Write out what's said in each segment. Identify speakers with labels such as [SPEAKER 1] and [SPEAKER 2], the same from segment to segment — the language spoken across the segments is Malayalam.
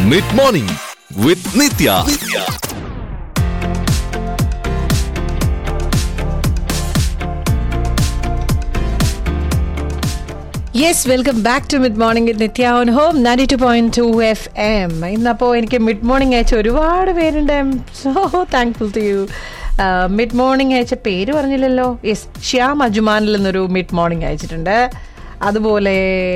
[SPEAKER 1] mid morning with Nithya
[SPEAKER 2] yes welcome back to mid morning with Nithya on home ninety two point two FM എം ഇന്നപ്പോൾ എനിക്ക് മിഡ് മോർണിംഗ് അയച്ച ഒരുപാട് പേരുണ്ട് so thankful to you mid morning അയച്ച പേര് പറഞ്ഞില്ലല്ലോ യെസ് ശ്യാം അജുമാനിൽ നിന്നൊരു മിഡ് മോർണിംഗ് അയച്ചിട്ടുണ്ട് അതുപോലെ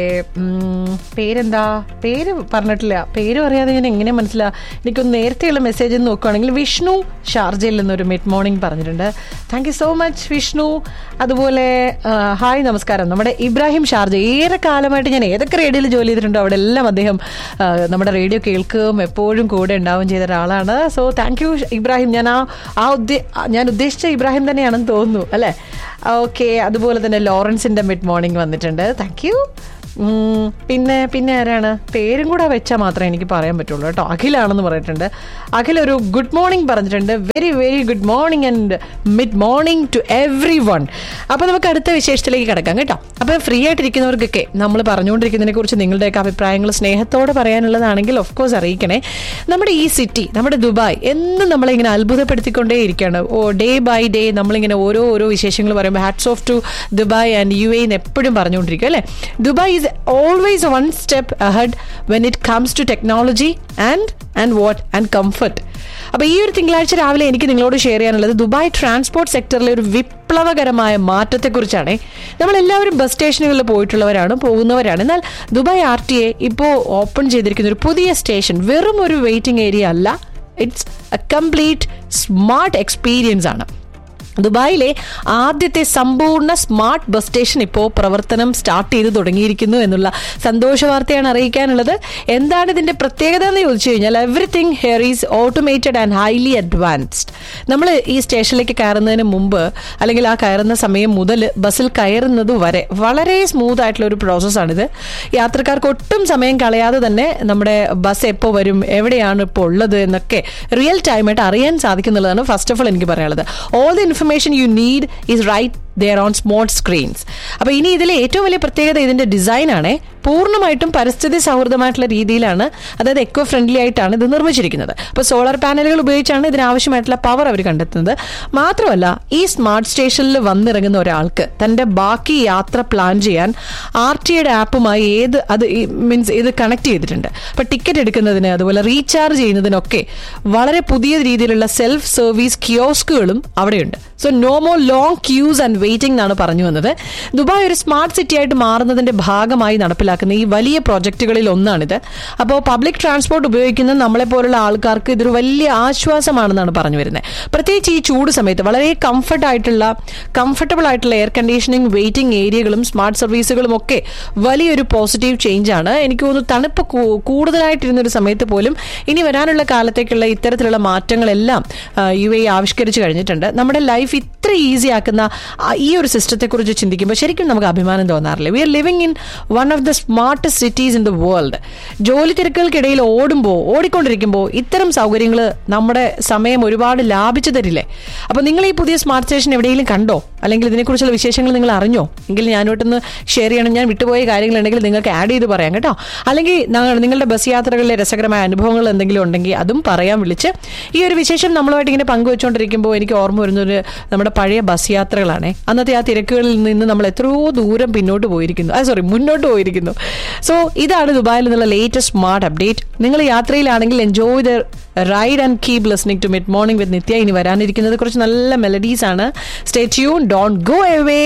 [SPEAKER 2] ഉം, പേരെന്താ പേര് പറഞ്ഞിട്ടില്ല പേര് പറയാതെ ഞാൻ എങ്ങനെ മനസ്സിലാ എനിക്കൊന്ന് നേരത്തെയുള്ള മെസ്സേജ് നോക്കുകയാണെങ്കിൽ വിഷ്ണു ഷാർജയിൽ നിന്നൊരു മിഡ് മോർണിംഗ് പറഞ്ഞിട്ടുണ്ട് thank you so much Vishnu അതുപോലെ ആ, ഹായ് നമസ്കാരം നമ്മുടെ ഇബ്രാഹിം ഷാർജ ഏറെ കാലമായിട്ട് ഞാൻ ഏതൊക്കെ റേഡിയോയിൽ ജോലി ചെയ്തിട്ടുണ്ടോ അവിടെ എല്ലാം അദ്ദേഹം ആ, നമ്മുടെ റേഡിയോ കേൾക്കുകയും എപ്പോഴും കൂടെ ഉണ്ടാവുകയും ചെയ്ത ഒരാളാണ് സോ താങ്ക് യു ഇബ്രാഹിം ഞാൻ ആ ആ ഉദ്ദേ ഞാൻ ഉദ്ദേശിച്ച ഇബ്രാഹിം തന്നെയാണെന്ന് തോന്നുന്നു അല്ലേ ഓക്കെ അതുപോലെ തന്നെ ലോറൻസിന്റെ മിഡ് മോർണിംഗ് വന്നിട്ടുണ്ട് താങ്ക് യു ഉം, പിന്നെ പിന്നെ ആരാണ് പേരും കൂടെ വെച്ചാൽ മാത്രമേ എനിക്ക് പറയാൻ പറ്റുള്ളൂ കേട്ടോ അഖിലാണെന്ന് പറഞ്ഞിട്ടുണ്ട് അഖിൽ ഒരു ഗുഡ് മോർണിംഗ് പറഞ്ഞിട്ടുണ്ട് very very good morning and mid morning to everyone അപ്പോൾ നമുക്ക് അടുത്ത വിശേഷത്തിലേക്ക് കിടക്കാം കേട്ടോ അപ്പോൾ ഫ്രീ ആയിട്ടിരിക്കുന്നവർക്കൊക്കെ നമ്മൾ പറഞ്ഞുകൊണ്ടിരിക്കുന്നതിനെ കുറിച്ച് നിങ്ങളുടെയൊക്കെ അഭിപ്രായങ്ങൾ സ്നേഹത്തോടെ പറയാനുള്ളതാണെങ്കിൽ ഓഫ് കോഴ്സ് അറിയിക്കണേ നമ്മുടെ ഈ സിറ്റി നമ്മുടെ ദുബായ് എന്നും നമ്മളെ ഇങ്ങനെ അത്ഭുതപ്പെടുത്തിക്കൊണ്ടേ ഇരിക്കുകയാണ് ഓ ഡേ ബൈ ഡേ നമ്മളിങ്ങനെ ഓരോ ഓരോ വിശേഷങ്ങൾ പറയുമ്പോൾ hats off to Dubai and you എന്ന് എപ്പോഴും പറഞ്ഞുകൊണ്ടിരിക്കും അല്ലേ Dubai is always one step ahead when it comes to technology and and what and comfort അപ്പോൾ ഈ ഒരു തിങ്കളാഴ്ച രാവിലെ എനിക്ക് നിങ്ങളോട് ഷെയർ ചെയ്യാനുള്ളത് ദുബായ് ട്രാൻസ്പോർട്ട് സെക്ടറിലെ ഒരു വിപ്ലവകരമായ മാറ്റത്തെക്കുറിച്ചാണ് നമ്മളെല്ലാവരും ബസ് സ്റ്റേഷനുകളിൽ പോയിട്ടുള്ളവരാണ് പോകുന്നവരാണ് എന്നാൽ ദുബായ് ആർ ടി എ ഇപ്പോൾ ഓപ്പൺ ചെയ്തിരിക്കുന്ന ഒരു പുതിയ സ്റ്റേഷൻ വെറും ഒരു വെയിറ്റിംഗ് ഏരിയ അല്ല it's a complete smart experience ആണ് ദുബായിലെ ആദ്യത്തെ സമ്പൂർണ്ണ സ്മാർട്ട് ബസ് സ്റ്റേഷൻ ഇപ്പോൾ പ്രവർത്തനം സ്റ്റാർട്ട് ചെയ്ത് തുടങ്ങിയിരിക്കുന്നു എന്നുള്ള സന്തോഷ വാർത്തയാണ് അറിയിക്കാനുള്ളത് എന്താണ് ഇതിന്റെ പ്രത്യേകത എന്ന് ചോദിച്ചു കഴിഞ്ഞാൽ everything here is automated and highly advanced നമ്മൾ ഈ സ്റ്റേഷനിലേക്ക് കയറുന്നതിന് മുമ്പ് അല്ലെങ്കിൽ ആ കയറുന്ന സമയം മുതൽ ബസ്സിൽ കയറുന്നത് വരെ വളരെ സ്മൂത്ത് ആയിട്ടുള്ള ഒരു പ്രോസസ്സാണിത് യാത്രക്കാർക്ക് ഒട്ടും സമയം കളയാതെ തന്നെ നമ്മുടെ ബസ് എപ്പോൾ വരും എവിടെയാണ് ഇപ്പോൾ ഉള്ളത് എന്നൊക്കെ റിയൽ ടൈമായിട്ട് അറിയാൻ സാധിക്കുന്നുള്ളതാണ് ഫസ്റ്റ് ഓഫ് ഓൾ എനിക്ക് പറയാനുള്ളത് all the information you need is right there on smart screens അപ്പോൾ ഇനി ഇതിലെ ഏറ്റവും വലിയ പ്രത്യേകത ഇതിന്റെ ഡിസൈൻ ആണ് പൂർണ്ണമായിട്ടും പരിസ്ഥിതി സൗഹൃദമായിട്ടുള്ള രീതിയിലാണ് അതായത് എക്കോ ഫ്രണ്ട്ലി ആയിട്ടാണ് ഇത് നിർമ്മിച്ചിരിക്കുന്നത് അപ്പോൾ സോളാർ പാനലുകൾ ഉപയോഗിച്ചാണ് ഇതിനാവശ്യമായിട്ടുള്ള പവർ അവർ കണ്ടെത്തുന്നത് മാത്രമല്ല ഈ സ്മാർട്ട് സ്റ്റേഷനിൽ വന്നിറങ്ങുന്ന ഒരാൾക്ക് തന്റെ ബാക്കി യാത്ര പ്ലാൻ ചെയ്യാൻ ആർ ടി യുടെ ആപ്പുമായി ഏത് അത് മീൻസ് ഇത് കണക്ട് ചെയ്തിട്ടുണ്ട് അപ്പോൾ ടിക്കറ്റ് എടുക്കുന്നതിന് അതുപോലെ റീചാർജ് ചെയ്യുന്നതിനൊക്കെ വളരെ പുതിയ രീതിയിലുള്ള സെൽഫ് സർവീസ് കിയോസ്കുകളും അവിടെയുണ്ട് so no more long queues and waiting എന്നാണ് പറഞ്ഞു വന്നത് ദുബായ് ഒരു സ്മാർട്ട് സിറ്റി ആയിട്ട് മാറുന്നതിന്റെ ഭാഗമായി നടപ്പിലാക്കുന്ന ഈ വലിയ പ്രോജക്റ്റുകളിൽ ഒന്നാണിത് അപ്പോൾ പബ്ലിക് ട്രാൻസ്പോർട്ട് ഉപയോഗിക്കുന്ന നമ്മളെ പോലുള്ള ആൾക്കാർക്ക് ഇതൊരു വലിയ ആശ്വാസമാണെന്നാണ് പറഞ്ഞു വരുന്നത് പ്രത്യേകിച്ച് ഈ ചൂട് സമയത്ത് വളരെ കംഫർട്ട് ആയിട്ടുള്ള കംഫർട്ടബിൾ ആയിട്ടുള്ള എയർ കണ്ടീഷനിങ് വെയിറ്റിംഗ് ഏരിയകളും സ്മാർട്ട് സർവീസുകളും ഒക്കെ വലിയൊരു പോസിറ്റീവ് ചേഞ്ച് ആണ് എനിക്ക് തോന്നുന്നു തണുപ്പ് കൂ- കൂടുതലായിട്ടിരുന്ന ഒരു സമയത്ത് പോലും ഇനി വരാനുള്ള കാലത്തേക്കുള്ള ഇത്തരത്തിലുള്ള മാറ്റങ്ങളെല്ലാം യു എ ആവിഷ്കരിച്ചു കഴിഞ്ഞിട്ടുണ്ട് നമ്മുടെ ലൈഫ് ഇത്ര ഈസി ആക്കുന്ന ആ ഈ ഒരു സിസ്റ്റത്തെക്കുറിച്ച് ചിന്തിക്കുമ്പോൾ ശരിക്കും നമുക്ക് അഭിമാനം തോന്നാറില്ല we are living in one of the smartest cities in the world ജോലി തിരക്കുകൾക്കിടയിൽ ഓടുമ്പോൾ ഓടിക്കൊണ്ടിരിക്കുമ്പോൾ ഇത്തരം സൗകര്യങ്ങൾ നമ്മുടെ സമയം ഒരുപാട് ലാഭിച്ചു തരില്ലേ അപ്പോൾ നിങ്ങൾ ഈ പുതിയ സ്മാർട്ട് സ്റ്റേഷൻ എവിടെയെങ്കിലും കണ്ടോ അല്ലെങ്കിൽ ഇതിനെക്കുറിച്ചുള്ള വിശേഷങ്ങൾ നിങ്ങൾ അറിഞ്ഞോ എങ്കിൽ ഞാനോട്ടൊന്ന് ഷെയർ ചെയ്യണം ഞാൻ വിട്ടുപോയ കാര്യങ്ങളുണ്ടെങ്കിൽ നിങ്ങൾക്ക് ആഡ് ചെയ്ത് പറയാം കേട്ടോ അല്ലെങ്കിൽ ഞങ്ങൾ- നിങ്ങളുടെ ബസ് യാത്രകളിലെ രസകരമായ അനുഭവങ്ങൾ എന്തെങ്കിലും ഉണ്ടെങ്കിൽ അതും പറയാൻ വിളിച്ച് ഈ ഒരു വിശേഷം നമ്മളുമായിട്ട് ഇങ്ങനെ പങ്കുവെച്ചുകൊണ്ടിരിക്കുമ്പോൾ എനിക്ക് ഓർമ്മ വരുന്നത് നമ്മുടെ പഴയ ബസ് യാത്രകളാണ് അന്നത്തെ ആ തിരക്കുകളിൽ നിന്ന് നമ്മൾ എത്രയോ ദൂരം പിന്നോട്ട് പോയിരിക്കുന്നു ആ സോറി മുന്നോട്ട് പോയിരിക്കുന്നു സോ ഇതാണ് ദുബായിൽ നിന്നുള്ള ലേറ്റസ്റ്റ് സ്മാർട്ട് അപ്ഡേറ്റ് നിങ്ങൾ യാത്രയിലാണെങ്കിൽ enjoy the ride and keep listening to mid morning with Nithya ഇനി വരാനിരിക്കുന്നത് കുറച്ച് നല്ല മെലഡീസ് ആണ് stay tune don't go away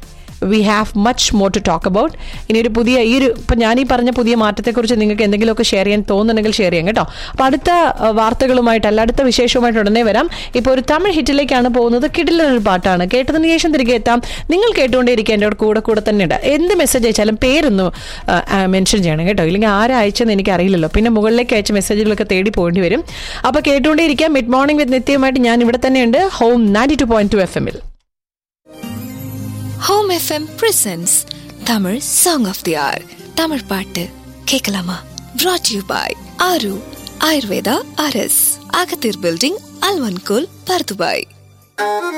[SPEAKER 2] we have much more to talk about ഇനി ഒരു പുതിയ ഈ ഒരു ഇപ്പം ഞാൻ ഈ പറഞ്ഞ പുതിയ മാറ്റത്തെക്കുറിച്ച് നിങ്ങൾക്ക് എന്തെങ്കിലുമൊക്കെ ഷെയർ ചെയ്യാൻ തോന്നുന്നുണ്ടെങ്കിൽ ഷെയർ ചെയ്യാം കേട്ടോ അപ്പോൾ അടുത്ത അഹ്, വാർത്തകളുമായിട്ട് അല്ല അടുത്ത വിശേഷവുമായിട്ട് ഉടനെ വരാം ഇപ്പോൾ ഒരു തമിഴ് ഹിറ്റിലേക്കാണ് പോകുന്നത് കിടിലൊരു പാട്ടാണ് കേട്ടതിന് ശേഷം തിരികെ എത്താം നിങ്ങൾ കേട്ടുകൊണ്ടേയിരിക്കുക എൻ്റെ കൂടെ കൂടെ തന്നെ ഉണ്ട് എന്ത് മെസ്സേജ് അയച്ചാലും പേരൊന്ന് മെൻഷൻ ചെയ്യണം കേട്ടോ ഇല്ലെങ്കിൽ ആരാ അയച്ചെന്ന് എനിക്ക് അറിയില്ലല്ലോ പിന്നെ മുകളിലേക്ക് അയച്ച മെസ്സേജുകളൊക്കെ തേടി പോകേണ്ടി വരും അപ്പോൾ കേട്ടുകൊണ്ടേയിരിക്കാം മിഡ് മോർണിംഗ് വിത്ത് നിത്യമായിട്ട് ഞാൻ ഇവിടെ തന്നെയുണ്ട് home ninety two point two F എമ്മിൽ
[SPEAKER 3] home FM presents Tamil song of the hour Tamil பாட்டு கேட்கலாமா brought யூ பாய் ஆரு ஆயுர்வேதா ஆர்எஸ் அகத்தீர் பில்டிங் அல்வன்கோல் பர்துபாய்